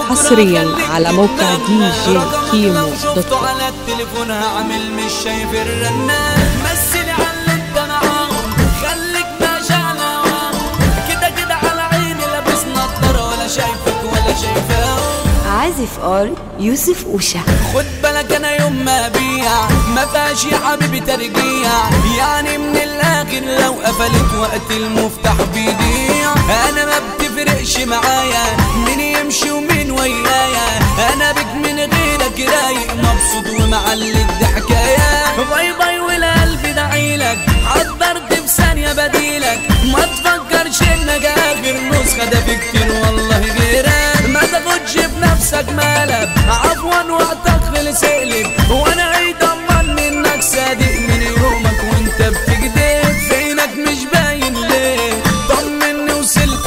حصريا على موقع دي جي كيمو دوت كوم على التليفون هعمل مش شايف الرنات مثلي على اللي انت معاهم خليك ماشي على هواهم كده كده على عيني لابس نضاره ولا شايفك ولا شايفاهم عازف ار يوسف اوشا خد بالك انا يوم ما ابيع ما فيهاش يا حبيبي ترجيع يعني من الاخر لو قفلت وقت المفتاح بيضيع انا ما بتفرقش معايا مين يمشي ومين ويايا انا بك من غيرك رايق مبسوط ومعلي الضحكايه باي باي والقلب دعيلك حضرت في ثانيه بديلك ما تفكرش انك اخر نسخه ده في كتير والله غيرك ما تاخدش بنفسك مالك عفوا وقتك خلص اقلب وانا عيد امان انك صادق من يومك وانت بتكذب فينك مش باين ليه طمني وصلت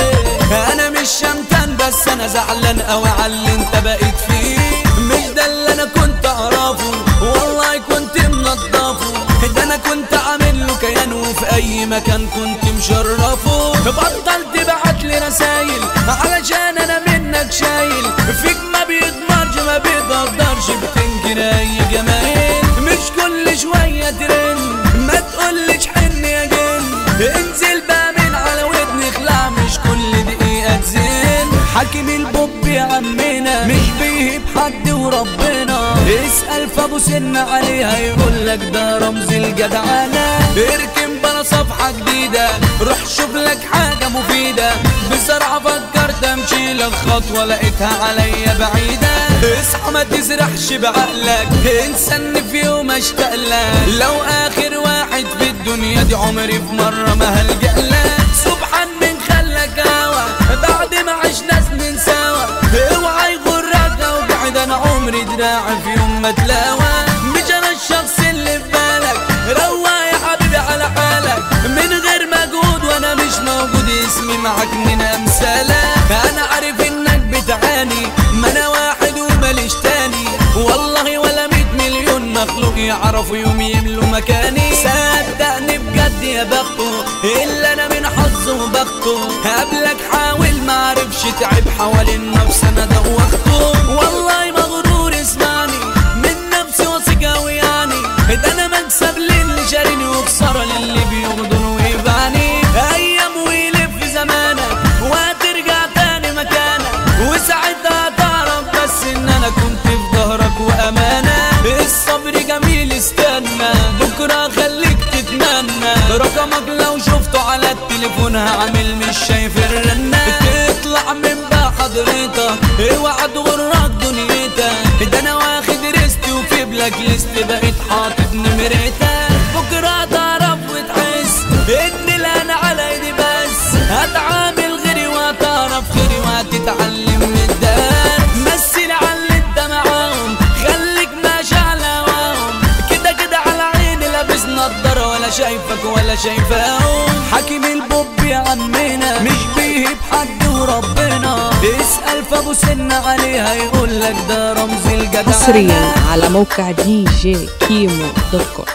ليه انا مش شمتان بس انا زعلان قوي على اللي انت بقيت فيه مش ده اللي انا كنت اعرفه والله كنت منضفه ده انا كنت عامل له كيان وفي اي مكان كنت مشرفه بطلت تبعت لي رسايل علشان انا منك شايل فيك ما بيضمرش ما بيقدرش بتنكر اي جمايل مش كل شويه ترن ما تقولش حن يا جن انزل بقى من على ودني اخلع مش كل دقيقه تزن حاكم البوب يا عمنا مش بيهب حد وربنا اسال فابو سن عليه هيقول لك ده رمز الجدعنه اركن بلا صفحه جديده روح شوف لك حاجه مفيده بسرعه فكرت امشي لك خطوه لقيتها عليا بعيده اصحى ما تسرحش بعقلك انسى ان في يوم اشتاق لك لو اخر واحد في الدنيا دي عمري في مره ما هلجأ لك سبحان من خلك هوا بعد ما عشنا سنين سوا اوعى يغرك اوجع ده انا عمري دراعي في يوم ما تلاوى مش انا الشخص اللي في بالك روق يا حبيبي على حالك من غير مجهود وانا مش موجود اسمي معاك من امثالك انا عارف انك بتعاني ما انا واحد وماليش تاني والله ولا مية مليون مخلوق يعرفوا يوم يملوا مكاني صدقني بجد يا بخته الا انا من حظه وبخته قبلك حاول ما عرفش تعب حوالين نفسي انا دوخته والله مغرور اسمعني من نفسي واثق اوي يعني ده انا مكسب للي شاريني وخساره للي بيغدر ويبعني ايام ويلف زمانك وهترجع تاني مكانك وساعتها تعرف بس ان انا كنت في ظهرك وامانه الصبر جميل استنى بكره خليك تتمنى رقمك لو شفته على التليفون هعمل مش شايف الرنة تطلع من بقى حضرتك اوعى تغرك دنيتك ده انا واخد ريست وفي بلاك ليست بقيت حاطط نمرتك بكره تعرف وتحس ان انا على ايدي بس هتعامل غيري وهتعرف غيري وهتتعلم من الدرس مثل على اللي انت معاهم خليك ماشي على هواهم كده كده على عيني لابس نضاره ولا شايفك ولا شايفاهم حاكم البوب يا عمنا مش بيهب حد وربنا اسال فابو سن عليه هيقول لك ده رمز الجدع حصريا على موقع دي جي كيمو دوت كوم